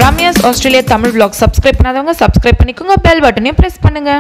Ramya's Australia Tamil vlog subscribe பண்ணாதவங்க subscribe பண்ணிக்கோங்க bell பட்டனையும் ப்ரெஸ் பண்ணுங்க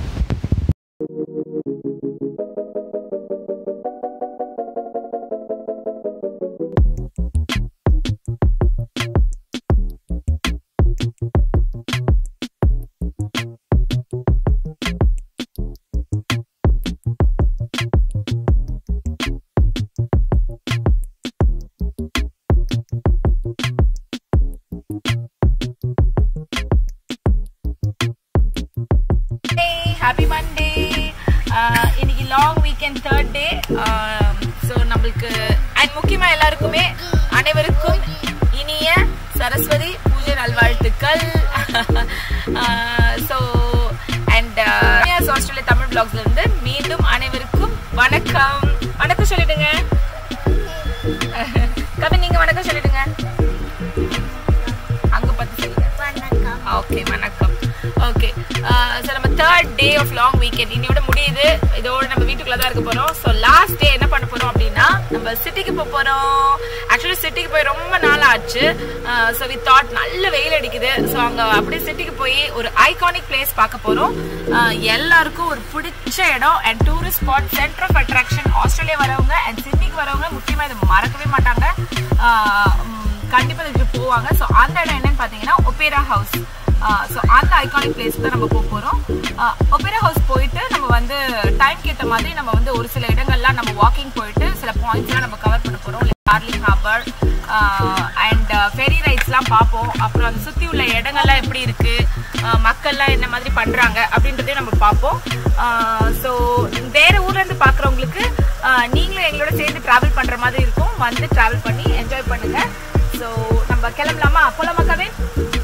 ஹாப்பி மண்டே இன்னைக்கு long weekend third day so நம்மளுக்கு அண்ட் முக்கியமாக எல்லாருக்குமே அனைவருக்கும் இனிய சரஸ்வதி பூஜை நல்வாழ்த்துக்கள் ஸோ அண்ட் ஆஸ்திரேலியா தமிழ் பிளாக்ஸ்ல இருந்து மீண்டும் அனைவருக்கும் வணக்கம் வணக்கம் சொல்லிடுங்க கவின் நீங்க வணக்கம் சொல்லிடுங்க அங்க பத்தி சொல்லுங்க வணக்கம் ஓகே வணக்கம் ஓகே ஸோ நம்ம third day of long weekend இன்னையோட முடியுது இதோட நம்ம வீட்டுக்குள்ள தான் இருக்க போறோம் ஸோ லாஸ்ட் டே என்ன பண்ண போறோம் அப்படின்னா நம்ம சிட்டிக்கு போக போறோம் ஆக்சுவலி சிட்டிக்கு போய் ரொம்ப நாள் ஆச்சு ஸோ வி தாட் நல்ல வெயில் அடிக்குது ஸோ அங்க அப்படியே சிட்டிக்கு போய் ஒரு ஐகானிக் பிளேஸ் பார்க்க போறோம் அஹ், எல்லாருக்கும் ஒரு பிடிச்ச இடம் and tourist spot centre of attraction Australia வரவங்க அண்ட் சிட்னிக்கு வரவங்க முக்கியமா இதை மறக்கவே மாட்டாங்க அஹ், உம், கண்டிப்பா இதுக்கு போவாங்க ஸோ அந்த இடம் என்னன்னு பாத்தீங்கன்னா ஒபேரா ஹவுஸ் ஸோ அந்த ஐகானிக் பிளேஸ் தான் நம்ம போக போகிறோம் ஒபேரா ஹவுஸ் போயிட்டு நம்ம வந்து டைம் கேட்ட மாதிரி நம்ம வந்து ஒரு சில இடங்கள்லாம் நம்ம வாக்கிங் போயிட்டு சில பாயிண்ட்ஸ்லாம் நம்ம கவர் பண்ண போகிறோம் டார்லிங் ஹார்பர் அண்ட் ஃபெரி ரைட்ஸ்லாம் பார்ப்போம் அப்புறம் அதை சுற்றி உள்ள இடங்கள்லாம் எப்படி இருக்குது மக்கள்லாம் என்ன மாதிரி பண்ணுறாங்க அப்படின்றதையும் நம்ம பார்ப்போம் ஸோ வேறு ஊர்லேருந்து பார்க்குறவங்களுக்கு நீங்களும் எங்களோட சேர்ந்து ட்ராவல் பண்ணுற மாதிரி இருக்கும் வந்து ட்ராவல் பண்ணி என்ஜாய் பண்ணுங்கள் ஸோ நம்ம கிளம்பலாமா போலாமா கவின்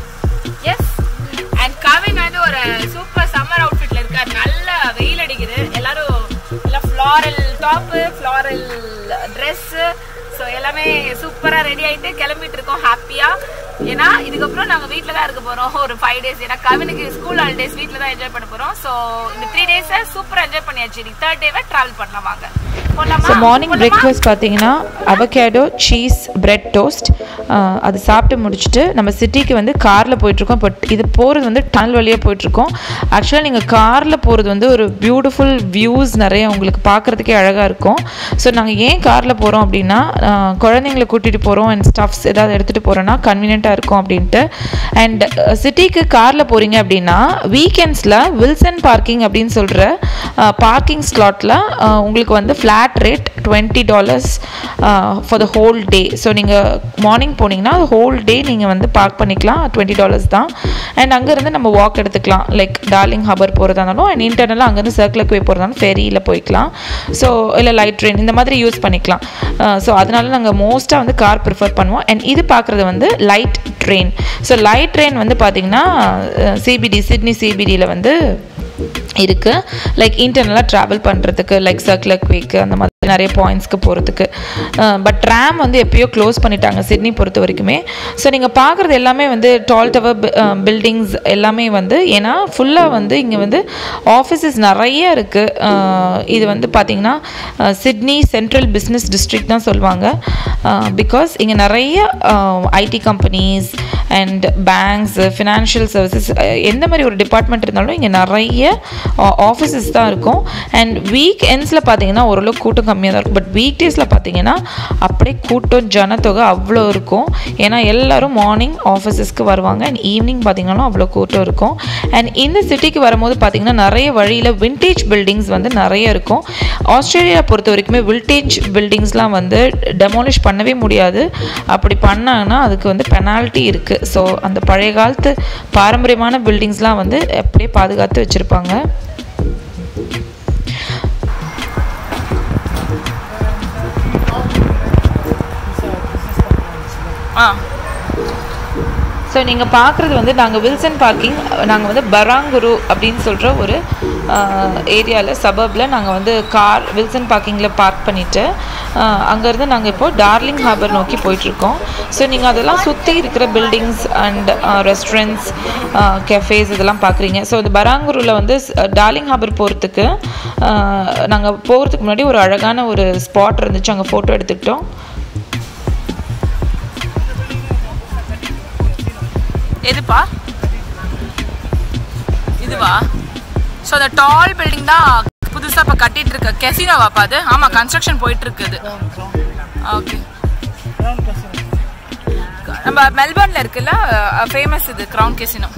எஸ் அண்ட் கவின் வந்து ஒரு சூப்பர் சம்மர் அவுட்ஃபிட்ல இருக்கார் நல்ல வெயில் அடிக்குது எல்லாரும் எல்லாம் floral top floral dress so எல்லாமே சூப்பரா ரெடி ஆயிட்டு கிளம்பிட்டு இருக்கோம் ஹாப்பியா ஏன்னா இதுக்கப்புறம் நாங்க வீட்ல தான் இருக்க போறோம் ஒரு ஃபைவ் டேஸ் ஏன்னா கவினுக்கு ஸ்கூல் ஹாலிடேஸ் வீட்ல தான் என்ஜாய் பண்ண போறோம் ஸோ இந்த த்ரீ டேஸ் சூப்பரா என்ஜாய் பண்ணியாச்சு இன்னைக்கு தேர்ட் டேவை டிராவல் பண்ணலாம் வாங்க போலாமா ஸோ மார்னிங் போலாமா? பிரேக்ஃபாஸ்ட் பார்த்தீங்கன்னா அவகேடோ சீஸ் பிரெட் டோஸ்ட் அது சாப்பிட்டு முடிச்சுட்டு நம்ம சிட்டிக்கு வந்து காரில் போயிட்டுருக்கோம் பட் இது போகிறது வந்து டனல் வழியாக போயிட்டுருக்கோம் ஆக்சுவலாக நீங்கள் காரில் போகிறது வந்து ஒரு பியூட்டிஃபுல் வியூஸ் நிறைய உங்களுக்கு பார்க்குறதுக்கே அழகாக இருக்கும் ஸோ நாங்கள் ஏன் காரில் போகிறோம் அப்படின்னா ஆஹ், குழந்தைங்களை கூட்டிகிட்டு போகிறோம் அண்ட் ஸ்டஃப்ஸ் ஏதாவது எடுத்துகிட்டு போகிறோன்னா கன்வீனியண்ட்டாக இருக்கும் அப்படின்ட்டு அண்ட் சிட்டிக்கு காரில் போகிறீங்க அப்படின்னா வீக்கெண்ட்ஸில் வில்சன் பார்க்கிங் அப்படின்னு சொல்கிற பார்க்கிங் ஸ்லாட்டில் உங்களுக்கு வந்து flat rate twenty dollars for the whole day so நீங்கள் மார்னிங் போனீங்கன்னா ஹோல் டே நீங்கள் வந்து பார்க் பண்ணிக்கலாம் டுவெண்ட்டி டாலர்ஸ் தான் அண்ட் அங்கேருந்து நம்ம வாக் எடுத்துக்கலாம் லைக் டார்லிங் ஹபர் போகிறதா இருந்தாலும் அண்ட் இன்டர்னலாக அங்கேருந்து சர்க்கிளுக்கு போய் போகிறதாலும் ஃபெரியில் போய்க்கலாம் ஸோ இல்லை லைட் ட்ரெயின் இந்த மாதிரி யூஸ் பண்ணிக்கலாம் ஸோ அதனால நாங்கள் மோஸ்ட்டாக வந்து கார் ப்ரிஃபர் பண்ணுவோம் அண்ட் இது பார்க்குறது வந்து light train so light train வந்து பார்த்திங்கன்னா சிபிடி சிட்னி சிபிடியில் வந்து இருக்குது லைக் இன்டர்னலாக ட்ராவல் பண்ணுறதுக்கு லைக் சர்க்குலர் குவேக்கு அந்த மாதிரி நிறைய பாயிண்ட்ஸ்க்கு போகிறதுக்கு பட் ட்ராம் வந்து எப்பயோ க்ளோஸ் பண்ணிட்டாங்க சிட்னி பொறுத்த வரைக்குமே ஸோ நீங்கள் பார்க்குறது எல்லாமே வந்து டால் டவர் பில்டிங்ஸ் எல்லாமே வந்து ஏன்னா ஃபுல்லாக வந்து இங்கே வந்து ஆஃபீஸஸ் நிறைய இருக்குது இது வந்து பார்த்திங்கன்னா சிட்னி சென்ட்ரல் பிஸ்னஸ் டிஸ்ட்ரிக்ட் தான் சொல்லுவாங்க பிகாஸ் இங்கே நிறைய IT companies and banks financial services எந்த மாதிரி ஒரு டிபார்ட்மெண்ட் இருந்தாலும் இங்கே நிறைய ஆஃபீஸஸ் தான் இருக்கும் அண்ட் வீக் எண்ட்ஸில் பார்த்தீங்கன்னா ஓரளவுக்கு கூட்டம் கம்மியாக தான் இருக்கும் பட் வீக் டேஸில் பார்த்தீங்கன்னா அப்படியே கூட்டம் ஜனத்தொகை அவ்வளோ இருக்கும் ஏன்னா எல்லாரும் மார்னிங் ஆஃபீஸஸ்க்கு வருவாங்க அண்ட் ஈவினிங் பார்த்தீங்கன்னா அவ்வளோ கூட்டம் இருக்கும் அண்ட் இந்த சிட்டிக்கு வரும்போது பார்த்தீங்கன்னா நிறைய வழியில் விண்டேஜ் பில்டிங்ஸ் வந்து நிறைய இருக்கும் ஆஸ்திரேலியா பொறுத்த வரைக்குமே வில்டேஜ் பில்டிங்ஸ்லாம் வந்து டெமாலிஷ் பண்ணவே முடியாது அப்படி பண்ணாங்கன்னா அதுக்கு வந்து பெனால்ட்டி இருக்குது ஸோ அந்த பழைய காலத்து பாரம்பரியமான பில்டிங்ஸ்லாம் வந்து அப்படியே பாதுகாத்து வச்சுருப்பாங்க ஆ ஸோ நீங்கள் பார்க்குறது வந்து நாங்கள் வில்சன் பார்க்கிங் நாங்கள் வந்து பராங்குரு அப்படின்னு சொல்கிற ஒரு ஏரியாவில் சபர்பில் நாங்கள் வந்து கார் வில்சன் பார்க்கிங்கில் பார்க் பண்ணிவிட்டு அங்கேருந்து நாங்கள் இப்போது டார்லிங் ஹார்பர் நோக்கி போயிட்டுருக்கோம் ஸோ நீங்கள் அதெல்லாம் சுற்றி இருக்கிற பில்டிங்ஸ் அண்ட் ரெஸ்டாரண்ட்ஸ் கெஃபேஸ் இதெல்லாம் பார்க்குறீங்க ஸோ இந்த பராங்குருவில் வந்து டார்லிங் ஹார்பர் போகிறதுக்கு நாங்கள் போகிறதுக்கு முன்னாடி ஒரு அழகான ஒரு ஸ்பாட் இருந்துச்சு அங்கே ஃபோட்டோ எடுத்துக்கிட்டோம் எதுப்பா இதுவா ஸோ அந்த டால் பில்டிங் தான் புதுசாக இப்போ கட்டிட்டு இருக்க கெசினோவாப்பா அது ஆமாம் கன்ஸ்ட்ரக்ஷன் போயிட்டு இருக்குது ஓகே நம்ம மெல்பர்ன்ல இருக்குல்ல ஃபேமஸ் இது கிரவுன் கெசினோ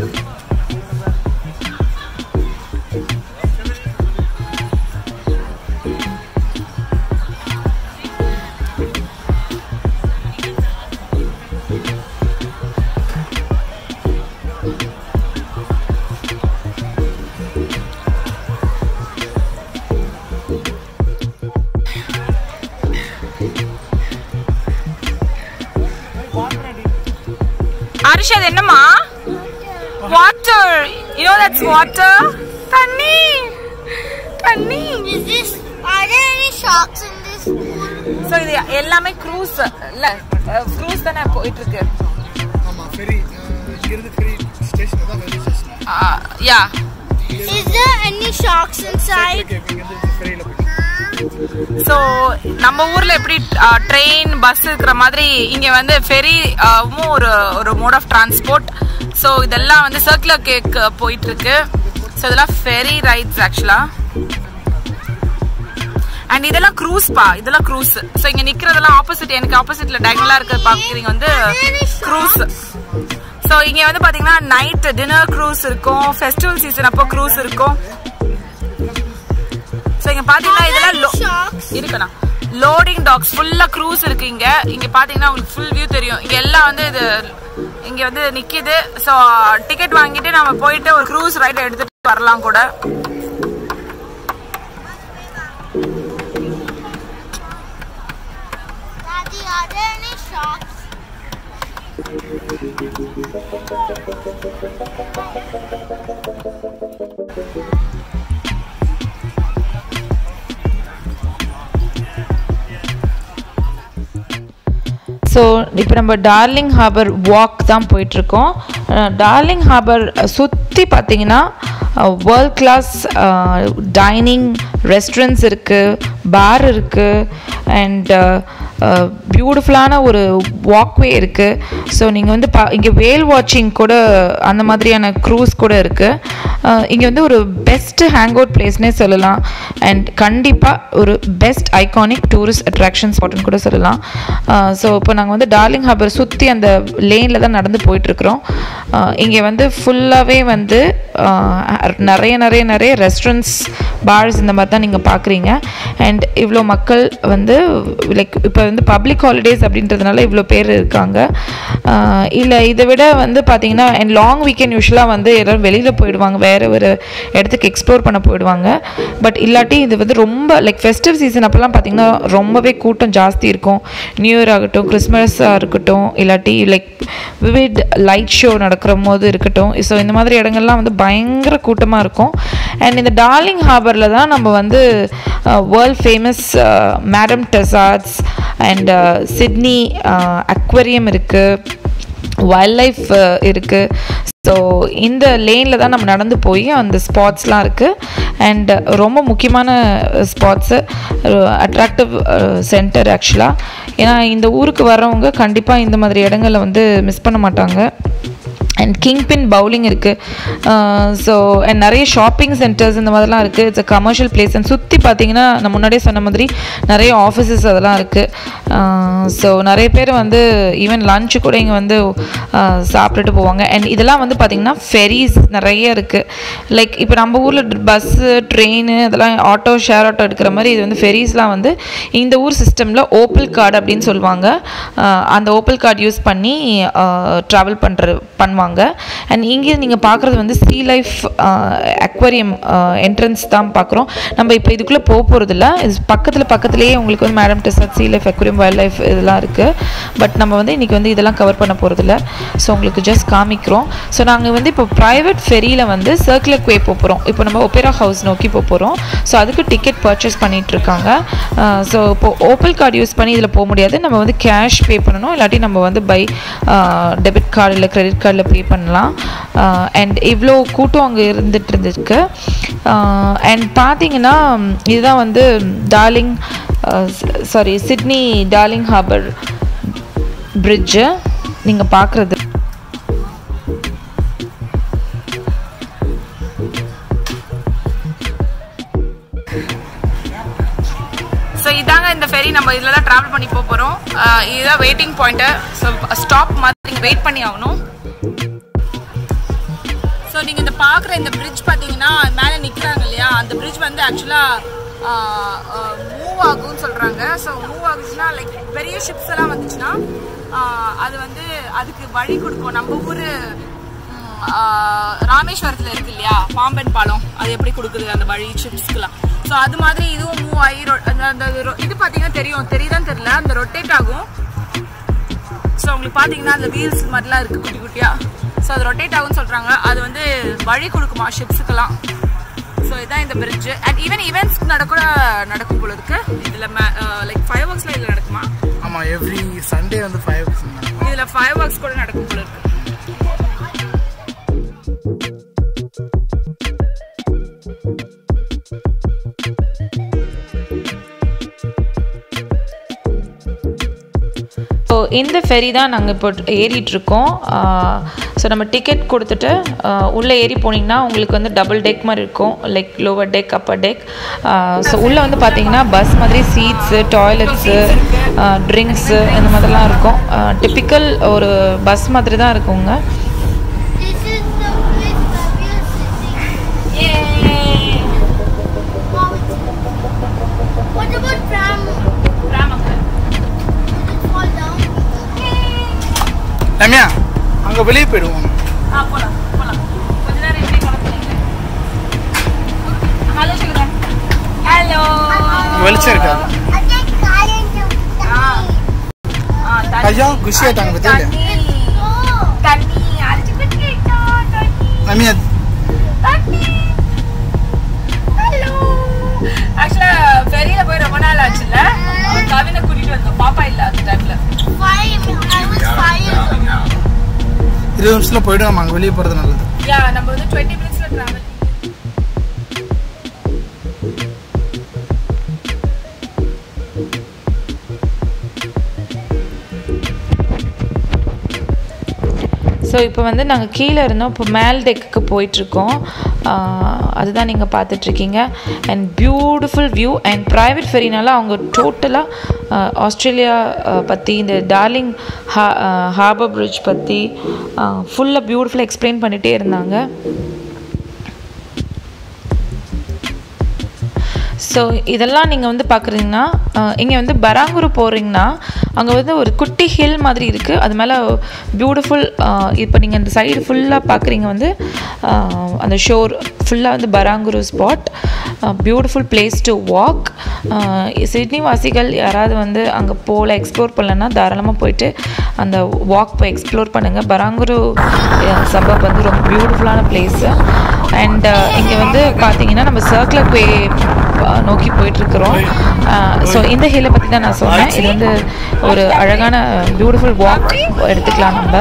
அரிஷ் அது என்னம்மா water you know that's water தண்ணி தண்ணி Is this? Are there any sharks in this pool? So இது எல்லாமே க்ரூஸ் இல்ல க்ரூஸ் தானே போயிட்டு இருக்கு ஆமா ஃபெரி இங்கிருந்து ஃபெரி ஸ்டேஷன் தான் ferry station yeah Is there any sharks inside? இங்கிருந்து ஃபெரியில போயிட்டு ஸோ நம்ம ஊர்ல எப்படி ட்ரெயின் பஸ் இருக்கிற மாதிரி இங்க வந்து ஃபெரி ஒரு ஒரு மோட் ஆஃப் டிரான்ஸ்போர்ட் ஸோ இதெல்லாம் வந்து சர்க்குலர் கேக் போயிட்டு இருக்கு ஸோ இதெல்லாம் ஃபெரி ரைட்ஸ் ஆக்சுவலா அண்ட் இதெல்லாம் க்ரூஸ் பா இதெல்லாம் க்ரூஸ் ஸோ இங்க நிக்கிறதெல்லாம் ஆப்போசிட் எனக்கு ஆப்போசிட்ல டயகனலா இருக்கிறது பாக்குறீங்க வந்து க்ரூஸ் ஸோ இங்க வந்து பாத்தீங்கன்னா நைட் டின்னர் க்ரூஸ் இருக்கும் ஃபெஸ்டிவல் சீசன் அப்போ க்ரூஸ் இருக்கும் ஸோ இங்க பாத்தீங்கன்னா இதெல்லாம் lo- Sharks. இருக்கண்ணா லோடிங் டாக்ஸ் ஃபுல்லா க்ரூஸ் இருக்கு இங்க இங்க பாத்தீங்கன்னா உங்களுக்கு ஃபுல் வியூ தெரியும் இங்க எல்லாம் வந்து இது இங்க வந்து நிக்குது ஸோ டிக்கெட் வாங்கிட்டு நம்ம போயிட்டு ஒரு க்ரூஸ் ரைட் எடுத்துட்டு வரலாம் கூட Daddy, are there any sharks? So இப்போ நம்ம டார்லிங் ஹார்பர் வாக் தான் போயிட்டுருக்கோம் டார்லிங் ஹார்பர் சுற்றி பார்த்தீங்கன்னா வேர்ல்ட் கிளாஸ் டைனிங் ரெஸ்டாரண்ட்ஸ் இருக்குது பார் இருக்குது அண்ட் பியூட்டிஃபுல்லான ஒரு வாக்வே இருக்குது ஸோ நீங்கள் வந்து பா இங்கே வேல் வாட்சிங் கூட அந்த மாதிரியான க்ரூஸ் கூட இருக்குது இங்கே வந்து ஒரு பெஸ்ட் ஹேங் அவுட் பிளேஸ்னே சொல்லலாம் அண்ட் கண்டிப்பாக ஒரு பெஸ்ட் ஐகானிக் டூரிஸ்ட் அட்ராக்ஷன் ஸ்பாட்னு கூட சொல்லலாம் ஸோ இப்போ நாங்கள் வந்து டார்லிங் ஹார்பர் சுற்றி அந்த லேனில் தான் நடந்து போயிட்டுருக்குறோம் இங்கே வந்து ஃபுல்லாகவே வந்து ஆஹ், நிறைய நிறைய நிறைய ரெஸ்டாரண்ட்ஸ் பார்ஸ் இந்த மாதிரி தான் நீங்கள் பார்க்குறீங்க அண்ட் இவ்வளோ மக்கள் வந்து லைக் இப்போ வந்து பப்ளிக் ஹாலிடேஸ் அப்படின்றதுனால இவ்வளோ பேர் இருக்காங்க இல்லை இதை விட வந்து பார்த்தீங்கன்னா அண்ட் லாங் வீக்கெண்ட் யூஸ்வலாக வந்து எல்லோரும் வெளியில் போயிடுவாங்க வேறு ஒரு இடத்துக்கு எக்ஸ்ப்ளோர் பண்ண போயிடுவாங்க பட் இல்லாட்டி இது வந்து ரொம்ப லைக் ஃபெஸ்டிவ் சீசன் அப்போல்லாம் பார்த்தீங்கன்னா ரொம்பவே கூட்டம் ஜாஸ்தி இருக்கும் நியூ இயர் ஆகட்டும் கிறிஸ்மஸாக இருக்கட்டும் இல்லாட்டி லைக் விவிட் லைட் ஷோ நடக்கிற போது இருக்கட்டும் ஸோ இந்த மாதிரி இடங்கள்லாம் வந்து பயங்கர கூட்டமாக இருக்கும் அண்ட் இந்த டார்லிங் ஹார்பரில் தான் நம்ம வந்து world famous Madame Tussauds and Sydney aquarium இருக்குது வைல்ட் லைஃப் இருக்குது ஸோ இந்த லேனில் தான் நம்ம நடந்து போய் அந்த ஸ்பாட்ஸ்லாம் இருக்குது அண்ட் ரொம்ப முக்கியமான ஸ்பாட்ஸு அட்ராக்டிவ் சென்டர் ஆக்சுவலாக ஏன்னா இந்த ஊருக்கு வர்றவங்க கண்டிப்பாக இந்த மாதிரி இடங்களை வந்து மிஸ் பண்ண மாட்டாங்க அண்ட் கிங் பின் பவுலிங் இருக்குது ஸோ அண்ட் நிறைய ஷாப்பிங் சென்டர்ஸ் இந்த மாதிரிலாம் இருக்குது it's a commercial place and சுற்றி பார்த்தீங்கன்னா நான் முன்னாடியே சொன்ன மாதிரி நிறைய ஆஃபீஸஸ் அதெல்லாம் இருக்குது ஸோ நிறைய பேர் வந்து ஈவன் லஞ்சு கூட இங்கே வந்து ஆஹ், சாப்பிட்டுட்டு போவாங்க அண்ட் இதெல்லாம் வந்து பார்த்திங்கன்னா ஃபெரிஸ் நிறைய இருக்குது லைக் இப்போ நம்ம ஊரில் பஸ்ஸு ட்ரெயின் இதெல்லாம் ஆட்டோ ஷேர் ஆட்டோ எடுக்கிற மாதிரி இது வந்து ஃபெரிஸ்லாம் வந்து இந்த ஊர் சிஸ்டமில் ஓப்பல் கார்டு அப்படின்னு சொல்லுவாங்க ஆஹ், அந்த ஓப்பல் கார்டு யூஸ் பண்ணி ட்ராவல் பண்ணுற பண்ணுவாங்க அண்ட் இங்கே நீங்கள் பார்க்குறது வந்து சீ லைஃப் அக்வரியம் என்ட்ரன்ஸ் தான் பார்க்குறோம் நம்ம இப்போ இதுக்குள்ளே போக போகிறதில்ல இது பக்கத்தில் பக்கத்துலேயே உங்களுக்கு வந்து Madame Tussauds sea life aquarium wild life இதெல்லாம் இருக்குது பட் நம்ம வந்து இன்றைக்கி வந்து இதெல்லாம் கவர் பண்ண போகிறதில்ல ஸோ உங்களுக்கு ஜஸ்ட் காமிக்கிறோம் ஸோ நாங்கள் வந்து இப்போ ப்ரைவேட் ஃபெரியில் வந்து சர்க்குலர் குவே போக போகிறோம் இப்போ நம்ம ஒப்பேரா ஹவுஸ் நோக்கி போக போகிறோம் ஸோ அதுக்கு டிக்கெட் பர்ச்சேஸ் பண்ணிட்டு இருக்காங்க ஸோ இப்போ ஓப்பல் கார்டு யூஸ் பண்ணி இதில் போக முடியாது நம்ம வந்து கேஷ் பே பண்ணணும் இல்லாட்டி நம்ம வந்து பை டெபிட் கார்டு இல்லை கிரெடிட் கார்டில் பே பண்ணலாம் அண்ட் இவ்வளோ கூட்டம் அங்கே இருந்துட்டு இருந்துருக்கு அண்ட் பார்த்தீங்கன்னா இதுதான் வந்து Darling sorry Sydney Darling Harbour bridge நீங்கள் பார்க்குறது நம்ம இதில் தான் ட்ராவல் பண்ணி போக போகிறோம் இதுதான் வெயிட்டிங் பாயிண்ட்டு ஸோ ஸ்டாப் மாதிரி நீங்கள் வெயிட் பண்ணி ஆகணும் ஸோ நீங்கள் இந்த பார்க்குற இந்த பிரிட்ஜ் பார்த்தீங்கன்னா மேலே நிற்கிறாங்க இல்லையா அந்த பிரிட்ஜ் வந்து ஆக்சுவலாக மூவ் ஆகும்னு சொல்கிறாங்க ஸோ மூவ் ஆகுச்சுன்னா லைக் பெரிய ஷிப்ஸ் எல்லாம் வந்துச்சுன்னா ஆஹ், அது வந்து அதுக்கு வழி கொடுக்கும் நம்ம ஊர் ராமேஸ்வரத்தில் இருக்கு இல்லையா பாம்பன் பாலம் அது எப்படி கொடுக்குது அந்த வழி ஷிப்ஸ்க்குலாம் ஸோ அது மாதிரி இதுவும் மூவ் ஆகி ரொ- அந்த அந்த ரொ- இது பார்த்தீங்கன்னா தெரியும் தெரியுதான்னு தெரியல அந்த ரொட்டேட் ஆகும் ஸோ உங்களுக்கு பார்த்தீங்கன்னா அந்த வீல்ஸ் மாதிரிலாம் இருக்குது குட்டி குட்டியாக ஸோ அது ரொட்டேட் ஆகும்னு சொல்கிறாங்க அது வந்து வழி கொடுக்குமா ஷிப்ஸுக்கெல்லாம் ஸோ இதான் இந்த பிரிட்ஜ் அண்ட் ஈவன் ஈவெண்ட்ஸ் நடக்கூட நடக்கும் போல இருக்கு இதில் லைக் ஃபைவ் ஒர்க்ஸ்லாம் இதில் நடக்குமா ஆமாம் எவ்ரி சண்டே வந்து ஃபைவ் இதில் ஃபைவ் ஒர்க்ஸ் கூட நடக்கும் போல இருக்கு ஸோ இந்த ஃபெரி தான் நாங்கள் இப்போ ஏறிட்டு இருக்கோம் ஸோ நம்ம டிக்கெட் கொடுத்துட்டு ஆஹ் உள்ளே ஏறி போனீங்கன்னா உங்களுக்கு வந்து டபுள் டெக் மாதிரி இருக்கும் like lower deck upper deck so உள்ளே வந்து பார்த்தீங்கன்னா பஸ் மாதிரி சீட்ஸு டாய்லெட்ஸு ட்ரிங்க்ஸு இந்த மாதிரிலாம் இருக்கும் டிப்பிக்கல் ஒரு பஸ் மாதிரி தான் இருக்குங்க This is the place where we are sitting. Wow, it's- What about tram? Did it fall down? Ramya அங்கே வெளியே போயிடுவோம் ஆ போகலாம் போகலாம் கொஞ்ச நேரம் இப்படி கலந்துங்க ஹலோ சுகரன் ஹலோ இங்கே வெளிச்சம் இருக்காது I get caught into ஆ ஐயா குஷி ஆயிட்டாங்க பத்தியா தண்ணி Oh, தண்ணி அரைச்சு குடிக்கிட்டோம் தண்ணி ரம்யா தண்ணி ஹலோ ஆக்சுவலா ஃபெரியில போய் ரொம்ப நாள் ஆச்சுல்ல கவினை கூட்டிட்டு வந்தோம் பாப்பா இல்ல அந்த டைம்ல five. I was five. இருபது நிமிஷத்தில் போயிடும் நம்ம அங்கே வெளியே போகிறது நல்லது யா நம்ம வந்து டுவெண்ட்டி மினிட்ஸ்ல டிராவல் ஸோ இப்போ வந்து நாங்கள் கீழே இருந்தோம் இப்போ மேல் டெக்குக்கு போயிட்டுருக்கோம் அதுதான் நீங்கள் பார்த்துட்ருக்கீங்க and beautiful view and private ஃபெரினால அவங்க டோட்டலாக ஆஸ்திரேலியா பற்றி இந்த டார்லிங் ஹா ஹார்பர் பிரிட்ஜ் பற்றி ஃபுல்லாக பியூட்டிஃபுல்லாக எக்ஸ்பிளைன் பண்ணிகிட்டே இருந்தாங்க ஸோ இதெல்லாம் நீங்கள் வந்து பார்க்குறீங்கன்னா இங்கே வந்து பராங்குரு போகிறீங்கன்னா அங்கே வந்து ஒரு குட்டி ஹில் மாதிரி இருக்குது அது மேலே பியூட்டிஃபுல் இப்போ நீங்கள் இந்த சைடு ஃபுல்லாக பார்க்குறீங்க வந்து ஆஹ், அந்த ஷோர் ஃபுல்லாக வந்து Barangaroo spot beautiful place to walk Sydney வாசிகள் யாராவது வந்து அங்கே போகல எக்ஸ்ப்ளோர் பண்ணலன்னா தாராளமாக போயிட்டு அந்த வாக் போய் எக்ஸ்ப்ளோர் பண்ணுங்கள் பராங்குரு சபப் வந்து ரொம்ப பியூட்டிஃபுல்லான பிளேஸு அண்ட் இங்கே வந்து பார்த்தீங்கன்னா நம்ம சர்க்கிள் பே நோக்கி போயிட்டுருக்குறோம் ஸோ இந்த ஹில்லை பற்றி தான் நான் சொன்னேன் இது வந்து ஒரு அழகான பியூட்டிஃபுல் வாக் எடுத்துக்கலாம் நம்ம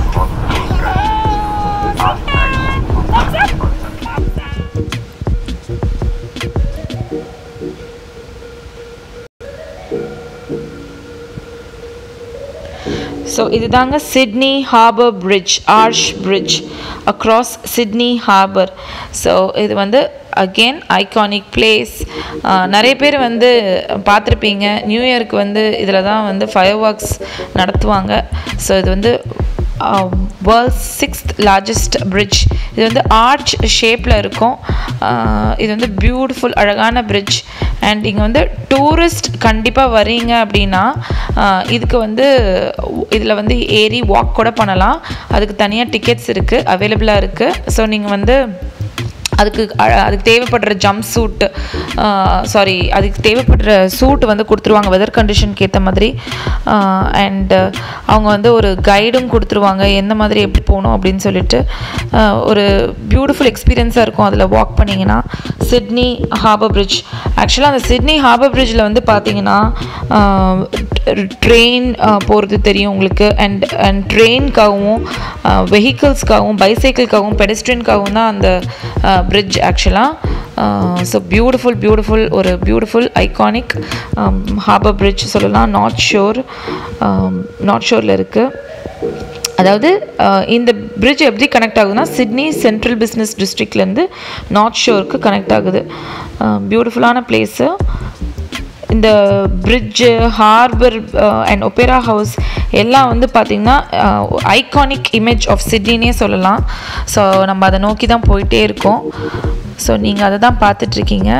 ஸோ இதுதாங்க Sydney Harbour Bridge arch bridge across Sydney Harbour so இது வந்து அகெயின் ஐகானிக் பிளேஸ் நிறைய பேர் வந்து பார்த்துருப்பீங்க நியூ இயருக்கு வந்து இதில் தான் வந்து ஃபயர் ஒர்க்ஸ் நடத்துவாங்க ஸோ இது வந்து வேர்ல்ட் சிக்ஸ்த் லார்ஜஸ்ட் பிரிட்ஜ் இது வந்து ஆர்ச் ஷேப்பில் இருக்கும் ஆஹ் இது வந்து பியூட்டிஃபுல் அழகான பிரிட்ஜ் அண்ட் இங்கே வந்து டூரிஸ்ட் கண்டிப்பாக வரீங்க அப்படின்னா ஆஹ் இதுக்கு வந்து இதில் வந்து ஏறி வாக் கூட பண்ணலாம் அதுக்கு தனியாக டிக்கெட்ஸ் இருக்குது அவைலபிளாக இருக்குது ஸோ நீங்கள் வந்து அதுக்கு அ- அதுக்கு தேவைப்படுற ஜம்ப் சூட் சாரி அதுக்கு தேவைப்படுற சூட் வந்து கொடுத்துருவாங்க வெதர் கண்டிஷனுக்கு ஏற்ற மாதிரி அண்ட் அவங்க வந்து ஒரு கைடும் கொடுத்துருவாங்க எந்த மாதிரி எப்படி போகணும் அப்படின்னு சொல்லிட்டு ஆஹ் ஒரு பியூட்டிஃபுல் எக்ஸ்பீரியன்ஸாக இருக்கும் அதில் வாக் பண்ணிங்கன்னா சிட்னி ஹார்பர் பிரிட்ஜ் ஆக்சுவலாக அந்த சிட்னி ஹார்பர் பிரிட்ஜில் வந்து பார்த்தீங்கன்னா ட்ரெயின் போகிறது தெரியும் உங்களுக்கு அண்ட் அண்ட் ட்ரெயின்காகவும் வெஹிக்கிள்ஸ்க்காகவும் பைசைக்கிள்காகவும் பெடஸ்ட்ரியன்காகவும் தான் அந்த பிரிட்ஜ் ஆக்சுவலாக ஸோ பியூட்டிஃபுல் பியூட்டிஃபுல் ஒரு பியூட்டிஃபுல் ஐகானிக் ஹார்பர் பிரிட்ஜ் சொல்லலாம் நார்த் ஷோர் நார்த் ஷோரில் இருக்குது அதாவது அஹ், இந்த பிரிட்ஜ் எப்படி கனெக்ட் ஆகுதுன்னா சிட்னி சென்ட்ரல் பிஸ்னஸ் டிஸ்ட்ரிக்ட்லேருந்து நார்த் ஷோருக்கு கனெக்ட் ஆகுது பியூட்டிஃபுல்லான பிளேஸு இந்த bridge harbour and opera house எல்லாம் வந்து பார்த்திங்கன்னா ஐகானிக் இமேஜ் ஆஃப் சிட்னினே சொல்லலாம் ஸோ நம்ம அதை நோக்கி தான் போயிட்டே இருக்கோம் ஸோ நீங்கள் அதை தான் பார்த்துட்ருக்கீங்க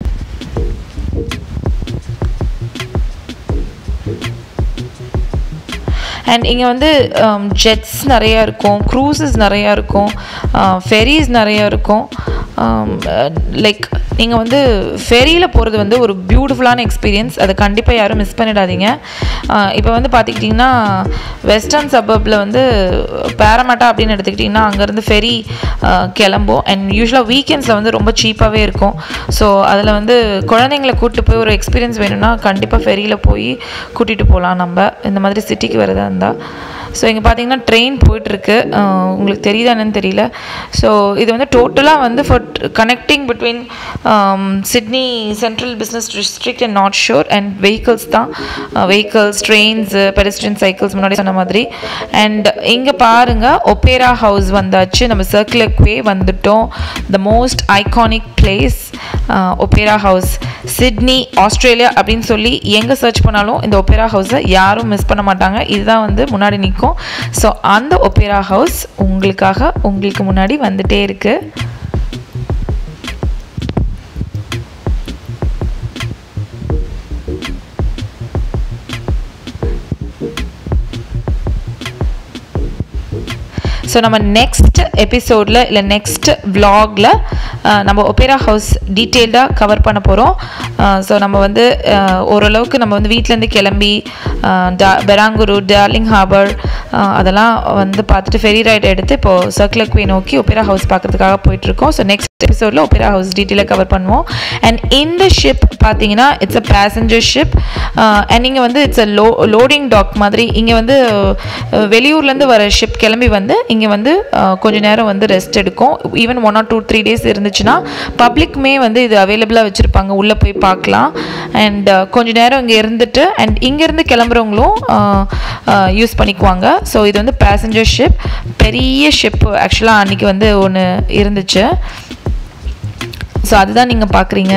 அண்ட் இங்கே வந்து ஜெட்ஸ் நிறையா இருக்கும் க்ரூசஸ் நிறையா இருக்கும் ஃபெரிஸ் நிறையா இருக்கும் லைக் நீங்கள் வந்து ஃபெரியில் போகிறது வந்து ஒரு பியூட்டிஃபுல்லான எக்ஸ்பீரியன்ஸ் அதை கண்டிப்பாக யாரும் மிஸ் பண்ணிடாதீங்க இப்போ வந்து பார்த்துக்கிட்டிங்கன்னா வெஸ்டர்ன் சபர்பில் வந்து பேரமாட்டா அப்படின்னு எடுத்துக்கிட்டிங்கன்னா அங்கேருந்து ஃபெரி கிளம்பும் அண்ட் யூஸ்வலாக வீக்கெண்ட்ஸில் வந்து ரொம்ப சீப்பாகவே இருக்கும் ஸோ அதில் வந்து குழந்தைங்கள கூப்பிட்டு போய் ஒரு எக்ஸ்பீரியன்ஸ் வேணும்னா கண்டிப்பாக ஃபெரியில் போய் கூட்டிகிட்டு போகலாம் நம்ம இந்த மாதிரி சிட்டிக்கு வரதா இருந்தால் ஸோ இங்கே பார்த்தீங்கன்னா ட்ரெயின் போயிட்டுருக்கு உங்களுக்கு தெரியுதா என்னன்னு தெரியல ஸோ இது வந்து டோட்டலாக வந்து for connecting between Sydney central business district and North Shore and vehicles தான் வெஹிக்கல்ஸ் ட்ரெயின்ஸு பெடஸ்ட்ரியன் சைக்கிள்ஸ் முன்னாடி சொன்ன மாதிரி அண்ட் இங்கே பாருங்கள் ஒப்பேரா ஹவுஸ் வந்தாச்சு நம்ம சர்க்குலர் வே வந்துட்டோம் the most iconic place Opera House Sydney Australia அப்படின்னு சொல்லி எங்கே சர்ச் பண்ணாலும் இந்த ஒப்பேரா ஹவுஸை யாரும் மிஸ் பண்ண மாட்டாங்க இதுதான் வந்து முன்னாடி நிற்கும் ஸோ அந்த ஒப்பேரா ஹவுஸ் உங்களுக்காக உங்களுக்கு முன்னாடி வந்துட்டே இருக்குது ஸோ நம்ம நெக்ஸ்ட் எபிசோடில் இல்லை நெக்ஸ்ட் vlogல அஹ், நம்ம ஒப்பேரா ஹவுஸ் டீட்டெயில்டாக கவர் பண்ண போகிறோம் ஸோ நம்ம வந்து அஹ், ஓரளவுக்கு நம்ம வந்து வீட்டிலேருந்து கிளம்பி அஹ், டா பெராங்குரு டார்லிங் ஹார்பர் அஹ், அதெல்லாம் வந்து பார்த்துட்டு ஃபெரி ரைட் எடுத்து இப்போது சர்க்குலர் குவே நோக்கி ஒப்பேரா ஹவுஸ் பார்க்கறதுக்காக போயிட்டுருக்கோம் ஸோ நெக்ஸ்ட் எபிசோடில் ஒப்பேரா ஹவுஸ் டீட்டெயிலாக கவர் பண்ணுவோம் அண்ட் இந்த ஷிப் பார்த்தீங்கன்னா it's a passenger ship and இங்கே வந்து it's a lo loading dock மாதிரி இங்கே வந்து அஹ், வெளியூர்லேருந்து வர ஷிப் கிளம்பி வந்து இங்கே வந்து அஹ், கொஞ்ச நேரம் வந்து ரெஸ்ட் எடுக்கும் even one or two three days இருந்துச்சுன்னா பப்ளிக்குமே வந்து இது அவைலபிளாக வச்சுருப்பாங்க உள்ளே போய் பார்க்கலாம் அண்ட் கொஞ்ச நேரம் இங்கே இருந்துட்டு அண்ட் இங்கேருந்து கிளம்புறவங்களும் யூஸ் பண்ணிக்குவாங்க ஸோ இது வந்து பேசஞ்சர் ஷிப் பெரிய ஷிப் ஆக்சுவலாக அன்றைக்கி வந்து ஒன்று இருந்துச்சு ஸோ அதுதான் நீங்கள் பார்க்குறீங்க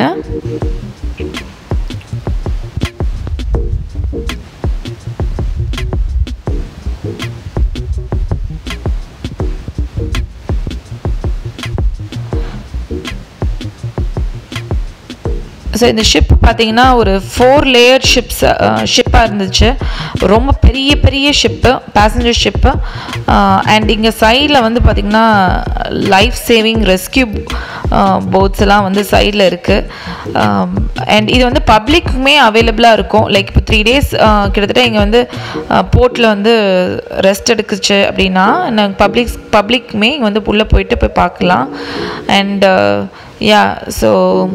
ஸோ இந்த ஷிப் பார்த்தீங்கன்னா ஒரு ஃபோர் லேயர் ஷிப்ஸ் ஷிப்பாக இருந்துச்சு ரொம்ப பெரிய பெரிய ஷிப்பு பேசஞ்சர் ஷிப்பு அண்ட் இங்கே சைடில் வந்து பார்த்திங்கன்னா லைஃப் சேவிங் ரெஸ்கியூ போட்ஸ் எல்லாம் வந்து சைடில் இருக்குது அண்ட் இது வந்து பப்ளிக்குமே அவைலபிளாக இருக்கும் லைக் இப்போ த்ரீ டேஸ் கிட்டத்தட்ட இங்கே வந்து போர்ட்டில் வந்து ரெஸ்ட் எடுக்குச்சு அப்படின்னா நாங்கள் பப்ளிக் பப்ளிக்குமே இங்கே வந்து உள்ளே போயிட்டு போய் பார்க்கலாம் அண்ட் யா ஸோ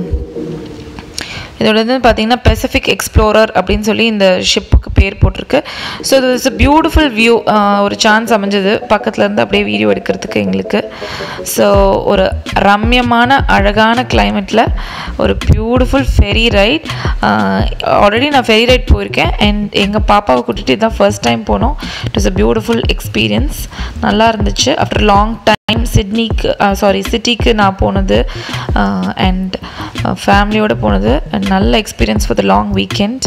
இதோட வந்து பார்த்தீங்கன்னா பெசிஃபிக் எக்ஸ்ப்ளோரர் அப்படின்னு சொல்லி இந்த ஷிப்புக்கு பேர் போட்டிருக்கு ஸோ இது இஸ் பியூட்டிஃபுல் வியூ ஒரு சான்ஸ் அமைஞ்சது பக்கத்துல இருந்து அப்படியே வீடியோ எடுக்கிறதுக்கு எங்களுக்கு ஸோ ஒரு ரம்யமான அழகான கிளைமேட்டில் ஒரு பியூட்டிஃபுல் ஃபெரி ரைட் ஆல்ரெடி நான் ஃபெரி ரைட் போயிருக்கேன் அண்ட் எங்கள் பாப்பாவை கூட்டிகிட்டு இதான் ஃபர்ஸ்ட் டைம் போனோம் it is a beautiful experience நல்லா இருந்துச்சு ஆஃப்டர் லாங் டைம் சிட்னிக்கு சாரி சிட்டிக்கு நான் போனது அண்ட் ஃபேமிலியோடு போனது and நல்ல experience for the long weekend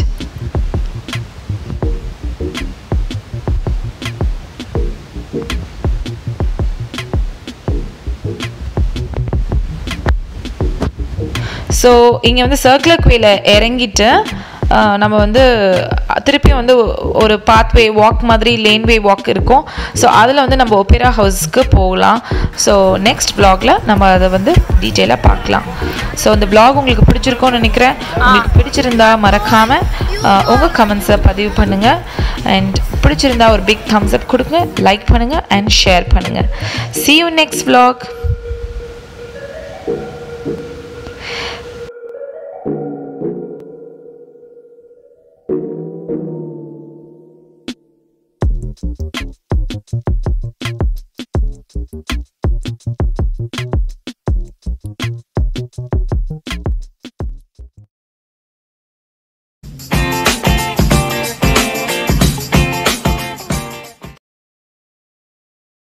so இங்கே வந்து சர்க்குலர் குவேல இறங்கிட்டு ஆஹ், நம்ம வந்து திருப்பியும் வந்து ஒரு பாத்வே வாக் மாதிரி லேன்வே வாக் இருக்கும் ஸோ அதில் வந்து நம்ம ஒப்பேரா ஹவுஸ்க்கு போகலாம் ஸோ நெக்ஸ்ட் vlogல நம்ம அதை வந்து டீட்டெயிலாக பார்க்கலாம் ஸோ இந்த vlog உங்களுக்கு பிடிச்சிருக்கும்னு நினைக்கிறேன் உங்களுக்கு பிடிச்சிருந்தா மறக்காமல் உங்கள் கமெண்ட்ஸை பதிவு பண்ணுங்கள் அண்ட் பிடிச்சிருந்தா ஒரு பிக் தம்ஸ் அப் கொடுங்க லைக் பண்ணுங்கள் அண்ட் ஷேர் பண்ணுங்கள் see you next vlog